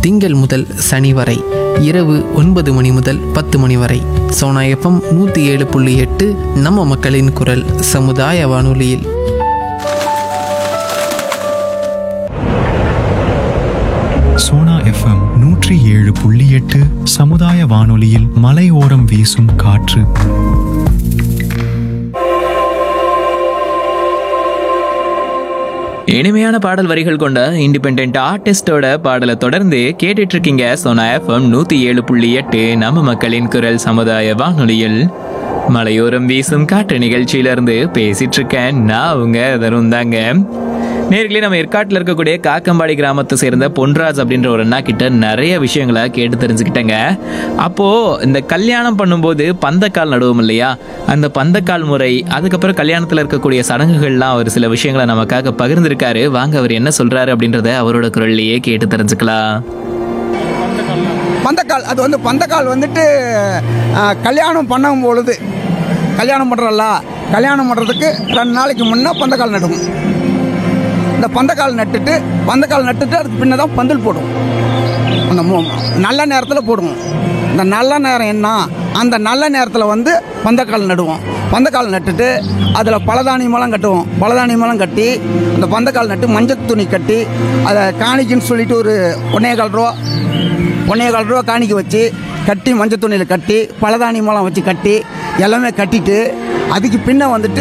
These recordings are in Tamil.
திங்கள் முதல் சனி வரை இரவு ஒன்பது மணி முதல் பத்து மணி வரை சோனா எஃப்எம் நூற்றி ஏழு புள்ளி எட்டு நம்ம மக்களின் குரல் சமுதாய வானொலியில் சோனா எஃப்எம் நூற்றி ஏழு புள்ளி எட்டு சமுதாய வானொலியில் மலையோரம் வீசும் காற்று இனிமையான பாடல் வரிகள் கொண்ட இண்டிபெண்ட் ஆர்டிஸ்டோட பாடலை தொடர்ந்து கேட்டுட்டு இருக்கீங்க சோனா எஃப்எம் நூத்தி ஏழு புள்ளி எட்டு நம்ம மக்களின் குரல் சமுதாய வானொலியில் மலையோரம் வீசும் காற்று நிகழ்ச்சியில இருந்து பேசிட்டு இருக்கேன் நான் உங்க தருண் தாங்க நேர்களே நம்ம ஏற்காட்டில் இருக்கக்கூடிய காக்கம்பாடி கிராமத்தை சேர்ந்த பொன்ராஜ் அப்படின்ற ஒரு அண்ணா கிட்ட நிறைய விஷயங்களை கேட்டு தெரிஞ்சுக்கிட்டேங்க அப்போ இந்த கல்யாணம் பண்ணும்போது பந்தக்கால் நடுவோம் இல்லையா அந்த பந்தக்கால் முறை அதுக்கப்புறம் கல்யாணத்தில் இருக்கக்கூடிய சடங்குகள்லாம் அவர் சில விஷயங்களை நமக்காக பகிர்ந்திருக்காரு வாங்க அவர் என்ன சொல்றாரு அப்படின்றத அவரோட குரல்லையே கேட்டு தெரிஞ்சுக்கலாம் பந்தக்கால் அது வந்து பந்தக்கால் வந்துட்டு ஆ, கல்யாணம் பண்ணும் பொழுது கல்யாணம் பண்ணுறல்ல கல்யாணம் பண்ணுறதுக்கு ரெண்டு நாளைக்கு முன்னே பந்தக்கால் நடுவோம் இந்த பந்தக்கால் நட்டுட்டு பந்தக்கால் நட்டுட்டு அதுக்கு பின்ன தான் பந்தல் போடும் அந்த மு- நல்ல நேரத்தில் போடுவோம் இந்த நல்ல நேரம் என்ன அந்த நல்ல நேரத்தில் வந்து பந்தக்கால் நடுவோம் பந்தக்கால் நட்டுட்டு அதில் பலதானியமெல்லாம் கட்டுவோம் பலதானியமெல்லாம் கட்டி அந்த பந்தக்கால் நட்டு மஞ்சள் துணி கட்டி அதை காணிக்குன்னு சொல்லிட்டு ஒரு ஒன்னே கால் ரூபா ஒன்னே கால் ரூபா காணிக்க வச்சு கட்டி மஞ்சள் துணியில் கட்டி பலதானியமெல்லாம் வச்சு கட்டி எல்லாமே கட்டிட்டு அதுக்கு பின்ன வந்துட்டு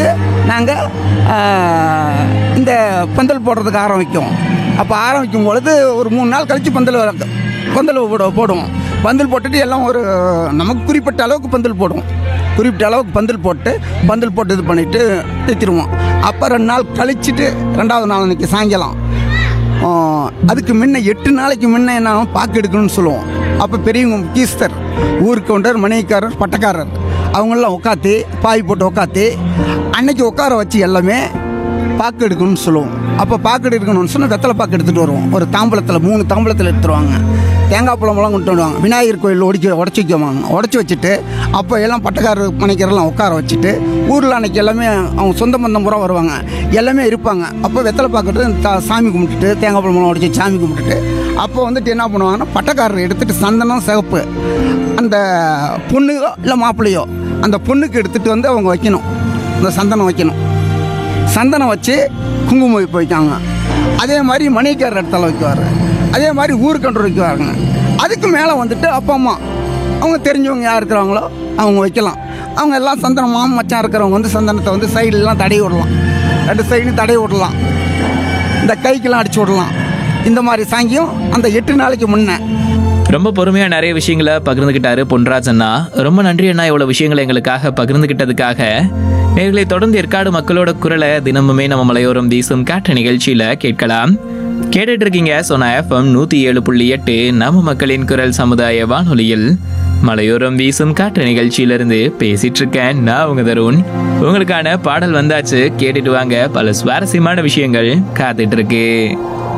நாங்கள் இந்த பந்தல் போடுறதுக்கு ஆரம்பிக்கும் அப்போ ஆரம்பிக்கும் பொழுது ஒரு மூணு நாள் கழித்து பந்தல் வர- பந்தல் போட போடுவோம் பந்தல் போட்டுட்டு எல்லாம் ஒரு நமக்கு குறிப்பிட்ட அளவுக்கு பந்தல் போடுவோம் குறிப்பிட்ட அளவுக்கு பந்தல் போட்டு பந்தல் போட்டு இது பண்ணிவிட்டு நிறுத்திடுவோம் அப்போ ரெண்டு நாள் கழிச்சிட்டு ரெண்டாவது நாள் அன்றைக்கி சாயங்காலம் ஆ, அதுக்கு முன்ன எட்டு நாளைக்கு முன்ன என்ன ஆகும்? பாக்கு எடுக்கணும்னு சொல்லுவோம் அப்போ பெரியவங்க முக்கியஸ்தர் ஊர் கவுண்டர் மணிக்காரர் பட்டக்காரர் அவங்களெலாம் உட்காத்தி பாய் போட்டு உட்காத்தி அன்னைக்கு உட்கார வச்சு எல்லாமே பாக்கு எடுக்கணும்னு சொல்லுவோம் அப்போ பாக்கு எடுக்கணும்னு சொன்னால் வெத்தலை பாக்கு எடுத்துகிட்டு வருவோம் ஒரு தாம்பளத்தில் மூணு தாம்பளத்தில் எடுத்துருவாங்க தேங்காய் பழமெல்லாம் கொண்டு வருவாங்க விநாயகர் கோயில் ஒடிக்க உடச்சி வைக்குவாங்க உடச்சி வச்சுட்டு அப்போ எல்லாம் பட்டக்காரர் மணிக்கரெல்லாம் உட்கார வச்சுட்டு ஊரில் அன்னைக்கு எல்லாமே அவங்க சொந்த பந்தம் பூரா வருவாங்க எல்லாமே இருப்பாங்க அப்போ வெத்தலை பார்க்கறது த சாமி கும்பிட்டுட்டு தேங்காய் பழமெல்லாம் உடச்சி சாமி கும்பிட்டுட்டு அப்போ வந்துட்டு என்ன பண்ணுவாங்கன்னா பட்டக்காரர் எடுத்துட்டு சந்தனம் சிவப்பு அந்த பொண்ணுயோ இல்லை மாப்பிள்ளையோ அந்த பொண்ணுக்கு எடுத்துகிட்டு வந்து அவங்க வைக்கணும் அந்த சந்தனம் வைக்கணும் சந்தனம் வச்சு குங்குமம் வைப்பு வைக்காங்க அதே மாதிரி மணிக்காரர் இடத்துல வைக்குவார் அதே மாதிரி ஊருக்கன்று வைக்குவாருங்க அதுக்கு மேலே வந்துட்டு அப்பா அம்மா அவங்க தெரிஞ்சவங்க யார் இருக்கிறாங்களோ அவங்க வைக்கலாம் அவங்க எல்லாம் சந்தனம் மாமன் மச்சான் இருக்கிறவங்க வந்து சந்தனத்தை வந்து சைடுலாம் தடவி விடலாம் ரெண்டு சைடும் தடவி விடலாம் இந்த கைக்கெல்லாம் அடிச்சு விடலாம் இந்த மாதிரி சாங்கியம் அந்த எட்டு நாளைக்கு முன்னே ரொம்ப பொறுமையா நிறைய விஷயங்களை பகிர்ந்துகிட்டாரு பொன்ராஜ் அண்ணா ரொம்ப நன்றி அண்ணா இவ்வளவு விஷயங்களை எங்களுக்காக பகிர்ந்துகிட்டதுக்காக நேர்களை தொடர்ந்து ஏற்காடு மக்களோட குரலை தினமுமே நம்ம மலையோரம் வீசும் காற்று நிகழ்ச்சியில கேட்கலாம் கேட்டுட்டு இருக்கீங்க சோனா எஃப்எம் நூத்தி ஏழு புள்ளி எட்டு நம்ம மக்களின் குரல் சமுதாய வானொலியில் மலையோரம் வீசும் காற்று நிகழ்ச்சியிலிருந்து பேசிட்டு இருக்கேன் நான் உங்க தருண் உங்களுக்கான பாடல் வந்தாச்சு கேட்டுட்டு வாங்க பல சுவாரஸ்யமான விஷயங்கள் காத்துட்டு இருக்கு